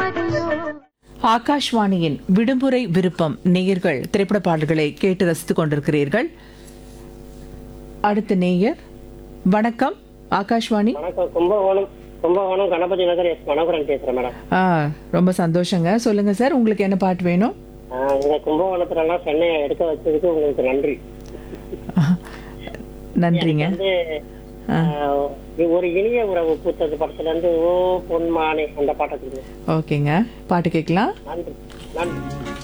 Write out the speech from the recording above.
பாதையோ ஆகாஷ்வாணியின் விடுமுறை விருப்பம் நேயர்கள் திரைப்பட பாடல்களை கேட்டு ரசித்துக் கொண்டிருக்கிறீர்கள் அடுத்த நேயர் வணக்கம் ஆகாஷ்வாணி வணக்கம் கும்பகோணம் கும்பகோணம் கணபதி நகர் எஸ் மனோகரன் பேசுறேன் மேடம் ஆ ரொம்ப சந்தோஷங்க சொல்லுங்க சார் உங்களுக்கு என்ன பாட்டு வேணும் ஆஹ் இந்த கும்பகோணத்துல எல்லாம் சென்னையை எடுக்க வச்சதுக்கு உங்களுக்கு நன்றி நன்றிங்க வந்து ஆஹ், ஒரு இனிய உறவு பூத்தது படத்துல இருந்து ஓ பொன்மானே அந்த பாட்டை கொடுங்க ஓகேங்க பாட்டு கேட்கலாம் நன்றி நன்றி